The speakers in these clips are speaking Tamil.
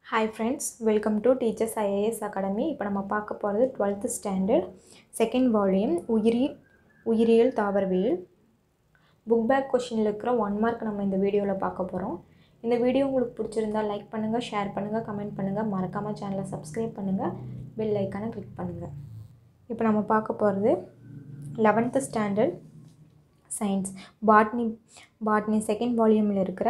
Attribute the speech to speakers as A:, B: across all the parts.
A: hi friends welcome to teachers IAS academy இப்போ நம்ம பார்க்க போகிறது டுவெல்த்து ஸ்டாண்டர்ட் செகண்ட் வால்யூம் உயிரி உயிரியல் தாவரவியல் புக் பேக் கொஷினில் இருக்கிற ஒன் மார்க் நம்ம இந்த வீடியோவில் பார்க்க போகிறோம் இந்த வீடியோ உங்களுக்கு பிடிச்சிருந்தா லைக் பண்ணுங்கள் ஷேர் பண்ணுங்கள் கமெண்ட் பண்ணுங்கள் மறக்காமல் சேனலை சப்ஸ்கிரைப் பண்ணுங்கள் பெல் ஐக்கானை கிளிக் பண்ணுங்கள் இப்போ நம்ம பார்க்க போகிறது eleventh standard science botany botany second வால்யூமில் இருக்கிற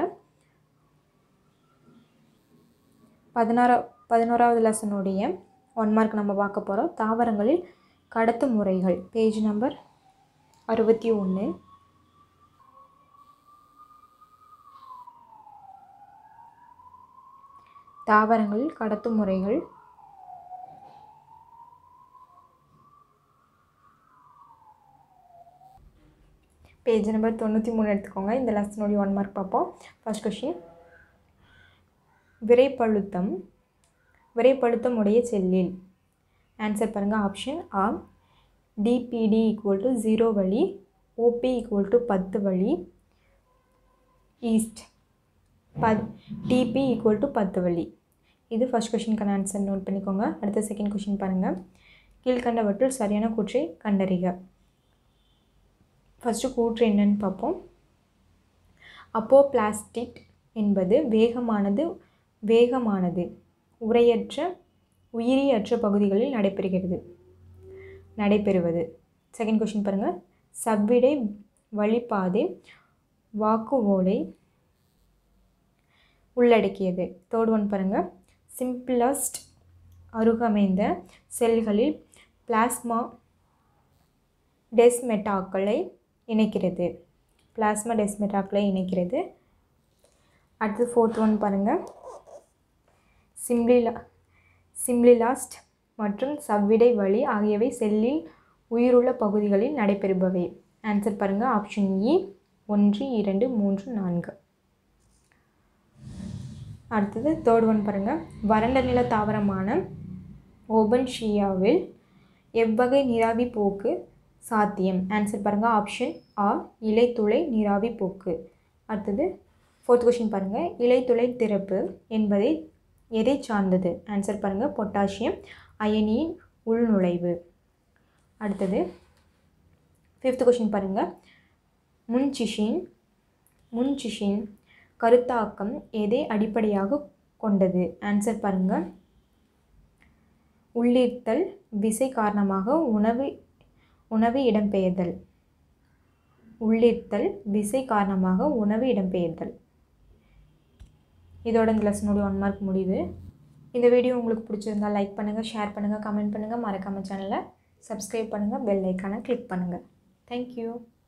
A: பதினாறா பதினோராவது லெசனுடைய ஒன் மார்க் நம்ம பார்க்க போகிறோம் தாவரங்களில் கடத்து முறைகள் பேஜ் நம்பர் அறுபத்தி ஒன்று தாவரங்களில் கடத்து முறைகள் பேஜ் நம்பர் தொண்ணூற்றி மூணு எடுத்துக்கோங்க இந்த லெசனுடைய ஒன் மார்க் பார்ப்போம் ஃபர்ஸ்ட் கொஷின் விரைப்பழுத்தம் விரைப்பழுத்தம் உடைய செல்லில் ஆன்சர் பாருங்கள் option A DPD equal to zero வழி ஓபி ஈக்குவல் டு பத்து வழி ஈஸ்ட் பத் டிபி ஈக்குவல் டு பத்து வழி இது ஃபஸ்ட் கொஷினுக்கான ஆன்சர் நோட் பண்ணிக்கோங்க அடுத்த செகண்ட் கொஷின் பாருங்கள் கீழ்கண்டவற்றில் சரியான கூற்றை கண்டறிக ஃபஸ்ட்டு கூற்று என்னன்னு பார்ப்போம் அப்போ பிளாஸ்டிக் என்பது வேகமானது வேகமானது உரையற்ற உயிரியற்ற பகுதிகளில் நடைபெறுகிறது நடைபெறுவது செகண்ட் கொஷின் பாருங்கள் சவ்விடை வழிபாதை வாக்குவோலை உள்ளடக்கியது தேர்ட் ஒன் பாருங்கள் சிம்பிளஸ்ட் அருகமைந்த செல்களில் பிளாஸ்மா டெஸ்மெட்டாக்களை இணைக்கிறது பிளாஸ்மா டெஸ்மெட்டாக்களை இணைக்கிறது அடுத்து ஃபோர்த் ஒன் பாருங்கள் சிம்லிலா சிம்லிலாஸ்ட் மற்றும் சவ்விடை வழி ஆகியவை செல்லில் உயிருள்ள பகுதிகளில் நடைபெறுபவை ஆன்சர் பாருங்கள் ஆப்ஷன் இ ஒன்று இரண்டு மூன்று நான்கு அடுத்தது தேர்ட் ஒன் பாருங்கள் வறண்ட நில தாவரமான ஓபன்ஷியாவில் எவ்வகை நீராவி போக்கு சாத்தியம் ஆன்சர் பாருங்கள் ஆப்ஷன் ஆ இலைத்துளை நீராவி போக்கு அடுத்தது ஃபோர்த் கொஷின் பாருங்கள் இலைத்துளை திறப்பு என்பதை எதை சார்ந்தது ஆன்சர் பாருங்கள் பொட்டாசியம் அயனியின் உள்நுழைவு அடுத்தது ஃபிஃப்த் கொஷின் பாருங்கள் முன்சிஷின் முன்சிஷின் கருத்தாக்கம் எதை அடிப்படையாக கொண்டது ஆன்சர் பாருங்கள் உள்ளீர்த்தல் விசை காரணமாக உணவு உணவு இடம்பெயர்தல் உள்ளீர்த்தல் விசை காரணமாக உணவு இடம்பெயர்தல் இதோட இந்த லெசனுடைய ஒன் மார்க் முடியுது இந்த வீடியோ உங்களுக்கு பிடிச்சிருந்தா லைக் பண்ணுங்கள் ஷேர் பண்ணுங்கள் கமெண்ட் பண்ணுங்கள் மறக்காமல் சேனலை சப்ஸ்கிரைப் பண்ணுங்கள் பெல் ஐக்கானை கிளிக் பண்ணுங்கள் தேங்க்யூ